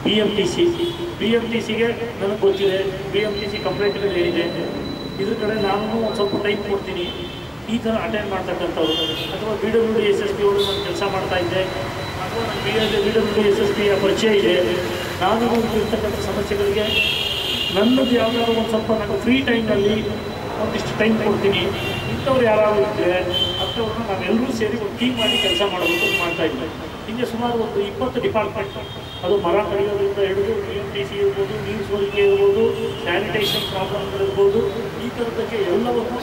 B M T C B M T ಸಿಗೆ ನನಗೆ ಗೊತ್ತಿದೆ ಬಿ ಎಮ್ ಟಿ ಸಿ ಕಂಪ್ಲೇಂಟ್ಗಳು ಏನಿದೆ ಇದ್ರ ಕಡೆ ನಾನು ಒಂದು ಸ್ವಲ್ಪ ಟೈಮ್ ಕೊಡ್ತೀನಿ ಈ ಥರ ಅಟೆಂಡ್ ಮಾಡ್ತಕ್ಕಂಥವ್ರು ಅಥವಾ B W D S S P ಅವರು ನಾನು ಕೆಲಸ ಮಾಡ್ತಾ ಇದ್ದೆ ಅಥವಾ ನನ್ನ B L B W D S S ಪಿಯ ಪರಿಚಯ ಇದೆ ನಾನು ಇರ್ತಕ್ಕಂಥ ಸಮಸ್ಯೆಗಳಿಗೆ ನನ್ನದು ಯಾವುದಾದ್ರು ಒಂದು ಸ್ವಲ್ಪ ನಾನು ಫ್ರೀ ಟೈಮ್ನಲ್ಲಿ ಒಂದಿಷ್ಟು ಟೈಮ್ ಕೊಡ್ತೀನಿ ಇಂಥವ್ರು ಯಾರಾದರೂ ಇದ್ದರೆ ಅಂಥವ್ರನ್ನ ನಾವೆಲ್ಲರೂ ಸೇರಿ ಒಂದು ಟೀಮ್ ಮಾಡಿ ಕೆಲಸ ಮಾಡಬೇಕು ಅಂತ ಮಾಡ್ತಾ ಇದ್ವಿ ಹಿಂಗೆ ಸುಮಾರು ಒಂದು ಇಪ್ಪತ್ತು ಡಿಪಾರ್ಟ್ಮೆಂಟ್ ಅದು ಮರ ಕಡಿಯೋದ್ರಿಂದ ಹಿಡಿದು ಬಿ ಎಮ್ ಟಿ ಸಿ ಇರ್ಬೋದು ನೀರು ಸೋರಿಕೆ ಇರ್ಬೋದು ಸ್ಯಾನಿಟೇಷನ್ ಪ್ರಾಬ್ಲಮ್ಗಳಿರ್ಬೋದು ಈ ಥರದ್ದಕ್ಕೆ ಎಲ್ಲವನ್ನು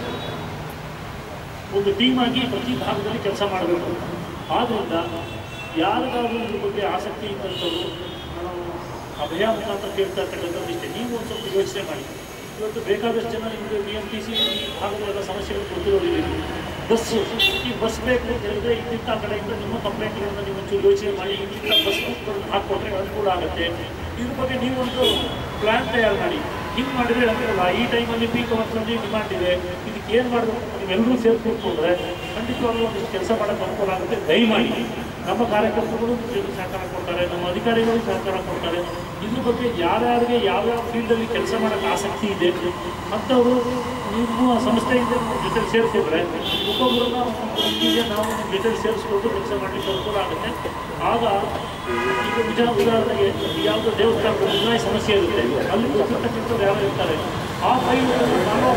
ಒಂದು ಟೀಮ್ ಆಗಿ ಪ್ರತಿ ಭಾಗದಲ್ಲಿ ಕೆಲಸ ಮಾಡಬೇಕು ಆದ್ದರಿಂದ ಯಾರಿಗಾದ್ರೂ ಇದ್ರ ಬಗ್ಗೆ ಆಸಕ್ತಿ ಇದ್ದಂಥವ್ರು ನಾವು ಅಭಯ ಮುಖಾಂತರ ಕೇಳ್ತಾ ಇರ್ತಕ್ಕಂಥದ್ದು ಇಷ್ಟೇ ನೀವು ಒಂದು ಸ್ವಲ್ಪ ಯೋಚನೆ ಮಾಡಿ ಇವತ್ತು ಬೇಕಾದಷ್ಟು ಜನ ನಿಮಗೆ ಬಿ ಎಮ್ ಟಿ ಸಿ ಭಾಗದ ಎಲ್ಲ ಸಮಸ್ಯೆಗಳು ಗೊತ್ತಿರೋದಿಲ್ಲ ಬಸ್ಸು ಈ ಬಸ್ ಬೇಕು ಅಂತ ಹೇಳಿದ್ರೆ ಇಂತಿಂಥ ಕಡೆಯಿಂದ ನಿಮ್ಮ ಕಂಪ್ಲೇಂಟ್ಗಳನ್ನು ನೀವು ಒಂಚೂರು ಯೋಚನೆ ಮಾಡಿ ಇಂತಿಂಥ ಬಸ್ ಹಾಕ್ಕೊಟ್ರೆ ಅನುಕೂಲ ಆಗುತ್ತೆ ಇದ್ರ ಬಗ್ಗೆ ನೀವೊಂದು ಪ್ಲ್ಯಾನ್ ತಯಾರು ಮಾಡಿ ಹಿಂಗೆ ಮಾಡಿದ್ರೆ ಅಂತಿರಲ್ಲ ಈ ಟೈಮಲ್ಲಿ ಪೀಕ್ ಅವರ್ಸಲ್ಲಿ ಡಿಮಾಂಡ್ ಇದೆ ಇದಕ್ಕೆ ಏನು ಮಾಡಬೇಕು ನೀವೆಲ್ಲರೂ ಸೇರಿ ಕೂತ್ಕೊಂಡ್ರೆ ಖಂಡಿತವಾಗ್ಲೂ ಒಂದಿಷ್ಟು ಕೆಲಸ ಮಾಡೋಕ್ಕೆ ಅನುಕೂಲ ಆಗುತ್ತೆ ದಯಮಾಡಿ ನಮ್ಮ ಕಾರ್ಯಕರ್ತರುಗಳು ಇದಕ್ಕೆ ಸಹಕಾರ ಕೊಡ್ತಾರೆ ನಮ್ಮ ಅಧಿಕಾರಿಗಳು ಸಹಕಾರ ಕೊಡ್ತಾರೆ ಇದ್ರ ಬಗ್ಗೆ ಯಾರ್ಯಾರಿಗೆ ಯಾವ್ಯಾವ ಫೀಲ್ಡಲ್ಲಿ ಕೆಲಸ ಮಾಡೋಕ್ಕೆ ಆಸಕ್ತಿ ಇದೆ ಅಂಥವರು ನಿಮ್ಮ ಸಂಸ್ಥೆಯಿಂದ ನಮ್ಮ ಜೊತೆ ಸೇರಿಸಿದ್ರೆ ಒಬ್ಬೊಬ್ಬರನ್ನ ಒಟ್ಟಿಗೆ ನಾವು ನಿಮ್ಮ ಜೊತೆ ಸೇರಿಸ್ಕೊಂಡು ಕೆಲಸ ಮಾಡಲಿಕ್ಕೆ ಅನುಕೂಲ ಆಗುತ್ತೆ ಆಗ ಈಗ ನಿಜ ಉದಾಹರಣೆಗೆ ಯಾವುದೋ ದೇವಸ್ಥಾನದ ಮುಜಾಯಿ ಸಮಸ್ಯೆ ಇರುತ್ತೆ ಅಲ್ಲಿ ಗೊತ್ತಿರ್ತಕ್ಕಂಥವ್ರು ಯಾರು ಇರ್ತಾರೆ ಆ ಫೈಲ್ಗಳನ್ನು ನಾವು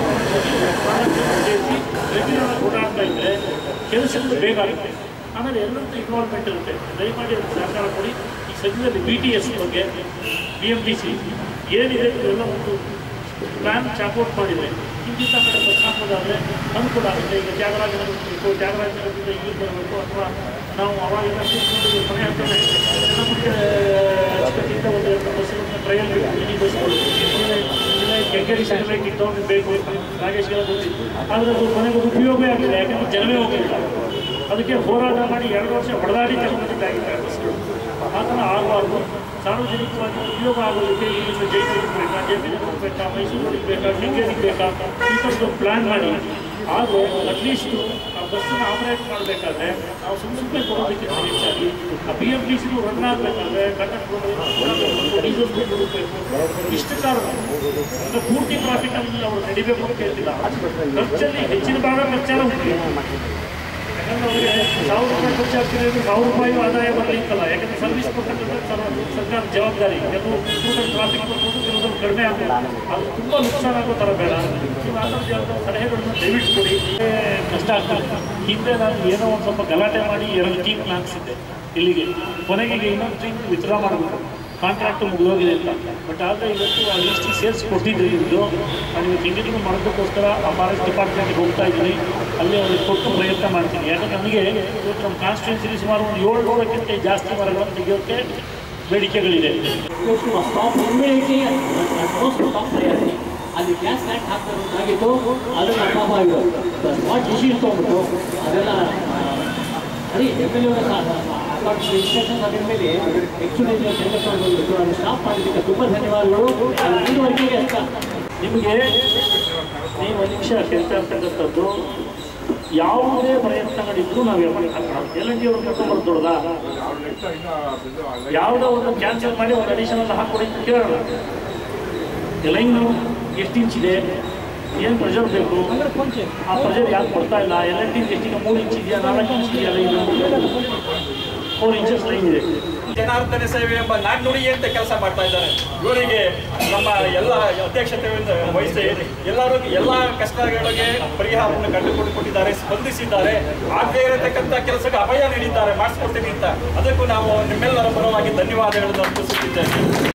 ಸೇರಿಸಿ ರೆಗ್ಯುಲರ್ ಆಗಿ ಓಡಾಡ್ತಾ ಇದ್ದರೆ ಕೆಲಸಗಳು ಬೇಗ ಆಗುತ್ತೆ ಆಮೇಲೆ ಎಲ್ಲರದ್ದು ಇನ್ವಾಲ್ವ್ಮೆಂಟ್ ಇರುತ್ತೆ ದಯಮಾಡಿ ಅದಕ್ಕೆ ಸಹಕಾರ ಕೊಡಿ ಈ ಸದ್ಯದಲ್ಲಿ ಬಿ ಟಿ ಎಸ್ ಬಗ್ಗೆ ಬಿ ಎಮ್ ಟಿ ಸಿ ಏನಿದೆ ಇದೆಲ್ಲ ಒಂದು ಪ್ಲ್ಯಾನ್ ಚಾಪೌಟ್ ಮಾಡಿದರೆ ಇಂತಿಂಥ ಕಡೆ ಬಸ್ ಹಾಕೋದಾದರೆ ಅನುಕೂಲ ಆಗುತ್ತೆ ಈಗ ತ್ಯಾಗರಾಜ ನಗರ ಬೇಕು ತ್ಯಾಗರಾಜ ನಗರದಿಂದ ಇಲ್ಲಿ ಬರಬೇಕು ಅಥವಾ ನಾವು ಅವಾಗೆಲ್ಲ ಕೂತ್ಕೊಂಡು ಮನೆ ಹತ್ತಿರ ನಮಗೆ ಅಚ್ಚುಕಟ್ಟಿಂದ ಒಂದು ಎರಡು ಬಸ್ಸುಗಳನ್ನ ಟ್ರಯಲ್ ಮಿನಿ ಬಸ್ಗಳು ಕೆಂಗೇರಿ ಸ್ಯಾಟಲೈಟ್ ಇಟ್ಟವ್ರಿಗೆ ಬೇಕು ನಾಗೇಶ್ಗೆಲ್ಲ ಗೊತ್ತಿತ್ತು ಆದರೆ ಅದು ಕೊನೆಗೆ ಉಪಯೋಗವೇ ಆಗಿದೆ ಯಾಕಂದ್ರೆ ಜನವೇ ಹೋಗಿಲ್ಲ ಅದಕ್ಕೆ ಹೋರಾಟ ಮಾಡಿ ಎರಡು ವರ್ಷ ಹೊಡೆದಾಡಿ ತಗೊಂಡಿದ್ದಾಗಿದೆ ಬಸ್ಗಳು ಆ ಥರ ಆಗಬಾರ್ದು ಸಾರ್ವಜನಿಕವಾಗಿ ಉಪಯೋಗ ಆಗೋದಕ್ಕೆ ಇಲ್ಲಿಂದ ಜೈಪುರಿಗೆ ಬೇಕಾ ಜೈಪುರಿಗೆ ಹೋಗ್ಬೇಕಾ ಮೈಸೂರಿಗೆ ಬೇಕಾ ಕೆಂಗೇರಿಗೆ ಬೇಕಾ ಈ ಥರದ್ದು ಪ್ಲ್ಯಾನ್ ಮಾಡಿ ಆದರೆ ಅಟ್ಲೀಸ್ಟ್ ಆ ಬಸ್ಸನ್ನು ಆಪರೇಟ್ ಮಾಡಬೇಕಾದ್ರೆ ನಾವು ಸುಮ್ಮನೆ ಸುಮ್ಮನೆ ಕೊಡೋದಕ್ಕಿಂತ ಹೆಚ್ಚಾಗಿ ಆ ಬಿ ಎಮ್ ಟಿ ಸಿಗೂ ರನ್ ಆಗಬೇಕಾದ್ರೆ ಕಂಡಕ್ಟರ್ ಡೀಸೆಲ್ ಕೊಡಬೇಕು ಇಷ್ಟು ಕಾರಣ ಅಂದ್ರೆ ಪೂರ್ತಿ ಪ್ರಾಫಿಟ್ ಅಲ್ಲಿ ಅವರು ನಡಿಬೇಕು ಅಂತ ಹೇಳ್ತಿಲ್ಲ ಖರ್ಚಲ್ಲಿ ಹೆಚ್ಚಿನ ಭಾಗ ಖರ್ಚೆಲ್ಲ ಉಂಟು ಯಾಕಂದ್ರೆ ಅವರಿಗೆ ಸಾವಿರ ರೂಪಾಯಿ ಖರ್ಚಾಗ್ತಿದೆ ಅಂದ್ರೆ ಸಾವಿರ ರೂಪಾಯಿ ಆದಾಯ ಬರಲಿಕ್ಕಲ್ಲ ಯಾಕಂದ್ರೆ ಸರ್ವಿಸ್ ಕೊಟ್ಟಂತ ಸರ್ಕಾರ ಜವಾಬ್ದಾರಿ ಕೆಲವು ಸ್ಟೂಡೆಂಟ್ ಟ್ರಾಫಿಕ್ ಬರ್ಬೋದು ಕೆಲವೊಂದು ಕಡಿಮೆ ಆಗ್ಬೋದು ಅದು ತುಂಬ ನುಕ್ಸಾನ್ ಆಗೋ ಥರ ಬೇಡ ನೀವು ಆ ಥರದ ಯಾವ್ದಾದ್ರು ಸಲಹೆಗಳನ್ನು ದಯವಿಟ್ಟು ಕೊಡಿ ಏ, ಕಷ್ಟ ಆಗ್ತದೆ ಹಿಂದೆ ನಾನು ಏನೋ ಒಂದು ಸ್ವಲ್ಪ ಗಲಾಟೆ ಮಾಡಿ ಎರಡು ಟೀಮ್ ಹಾಕ್ಸಿದ್ದೆ ಇಲ್ಲಿಗೆ ಕೊನೆಗೆ ಈಗ ಇನ್ನೊಂದು ಟೀಮ್ ವಿತ್ಡ್ರಾ ಮಾಡಬೇಕು ಕಾಂಟ್ರಾಕ್ಟ್ ಮುಗಿದೋಗಿದೆ ಅಂತ ಬಟ್ ಆದರೆ ಇವತ್ತು ಆ ಲಿಸ್ಟಿಗೆ ಸೇರಿಸಿ ಕೊಟ್ಟಿದ್ರಿ ಇದು ನಾನು ಇವತ್ತು ಇಂಜಿನಿಯರಿಂಗ್ ಮಾಡೋದಕ್ಕೋಸ್ಕರ ಆ ಫಾರೆಸ್ಟ್ ಡಿಪಾರ್ಟ್ಮೆಂಟ್ಗೆ ಹೋಗ್ತಾ ಇದ್ದೀನಿ ಅಲ್ಲಿ ಅವ್ರಿಗೆ ಕೊಟ್ಟು ಪ್ರಯತ್ನ ಮಾಡ್ತೀನಿ ಯಾಕಂದ್ರೆ ನನಗೆ ಇವತ್ತು ನಮ್ಮ ಕಾನ್ಸ್ಟಿಟ್ಯೂನ್ಸಿಲಿ ಸುಮಾರು ಒಂದು ಏಳು ನೂರಕ್ಕಿಂತ ಜಾಸ್ತಿ ಮರಗಳನ್ನು ತೆಗೆಯೋಕ್ಕೆ ಬೇಡಿಕೆಗಳಿದೆ goes to a stop immediately and and goes to stop priority. ಅಲ್ಲಿ ಗ್ಯಾಸ್ ಟ್ಯಾಂಕ್ ಹಾಕ್ತಾಗಿತ್ತು ಅದನ್ನ ಪಾಪ ಇದು ಸ್ಮಾರ್ಟ್ ಡಿಸಿಷನ್ ತೊಗೊಂಡ್ಬಿಟ್ಟು ಅದೆಲ್ಲ ಅದೇ ಎಮ್ ಎಲ್ ಇನ್ಸ್ಟ್ರಕ್ಷನ್ಸ್ ಅದ್ರ ಮೇಲೆ ಆ್ಯಕ್ಚುಲಿ ಟೆಂಡರ್ ಬಂದ್ಬಿಟ್ಟು ಅದನ್ನು ಸ್ಟಾಪ್ ಮಾಡಿದ್ದಕ್ಕೆ ತುಂಬ ಧನ್ಯವಾದಗಳು ಅದು ಮುಂದುವರಿಕೆಗೆ ಅಂತ ನಿಮಗೆ ನೀವು ಒಂದು ನಿಮಿಷ ಕೇಳ್ತಾ ಇರ್ತಕ್ಕಂಥದ್ದು ಯಾವುದೇ ಪ್ರಯತ್ನಗಳಿದ್ರೂ ನಾವು ಎಲ್ ಎನ್ ಡಿ ಅವ್ರು ಕರ್ಕೊಂಬರ್ದು ದೊಡ್ಡದಾ ಯಾವುದೋ ಒಂದು ಕ್ಯಾನ್ಸಲ್ ಮಾಡಿ ಒಂದು ಅಡಿಷನಲ್ ಹಾಕೊಡಿ ಅಂತ ಕೇಳೋಣ ಲೈನು ಎಷ್ಟು ಇಂಚ್ ಇದೆ ಏನು ಪ್ರೆಷರ್ ಬೇಕು ಆ ಪ್ರೆಷರ್ ಯಾಕೆ ಕೊಡ್ತಾ ಇಲ್ಲ ಎಲ್ ಎನ್ ಟಿ ಎಷ್ಟಿಗೆ ಮೂರು ಇಂಚ್ ಇದೆಯಾ ನಾಲ್ಕು ಇಂಚ್ ಇದೆಯಾ ಲೈನು ಫೋರ್ ಇಂಚಸ್ ಲೈನ್ ಇದೆ ಜನಾರ್ದನ ಸೇವೆ ಎಂಬ ನಾಣ್ಣುಡಿ ಅಂತ ಕೆಲಸ ಮಾಡ್ತಾ ಇದ್ದಾರೆ ಇವರಿಗೆ ನಮ್ಮ ಎಲ್ಲ ಅಧ್ಯಕ್ಷತೆಯಿಂದ ವಹಿಸಿ ಎಲ್ಲರೂ ಎಲ್ಲ ಕಷ್ಟಗಳಿಗೆ ಪರಿಹಾರವನ್ನು ಕಂಡುಕೊಂಡು ಕೊಟ್ಟಿದ್ದಾರೆ ಸ್ಪಂದಿಸಿದ್ದಾರೆ ಆಗದೇ ಇರತಕ್ಕಂಥ ಕೆಲಸಕ್ಕೆ ಅಭಯ ನೀಡಿದ್ದಾರೆ ಮಾಡಿಸ್ಕೊಡ್ತೀನಿ ಅಂತ ಅದಕ್ಕೂ ನಾವು ನಿಮ್ಮೆಲ್ಲರ ಪರವಾಗಿ ಧನ್ಯವಾದಗಳನ್ನು ಅರ್ಪಿಸುತ್ತಿದ್ದೇವೆ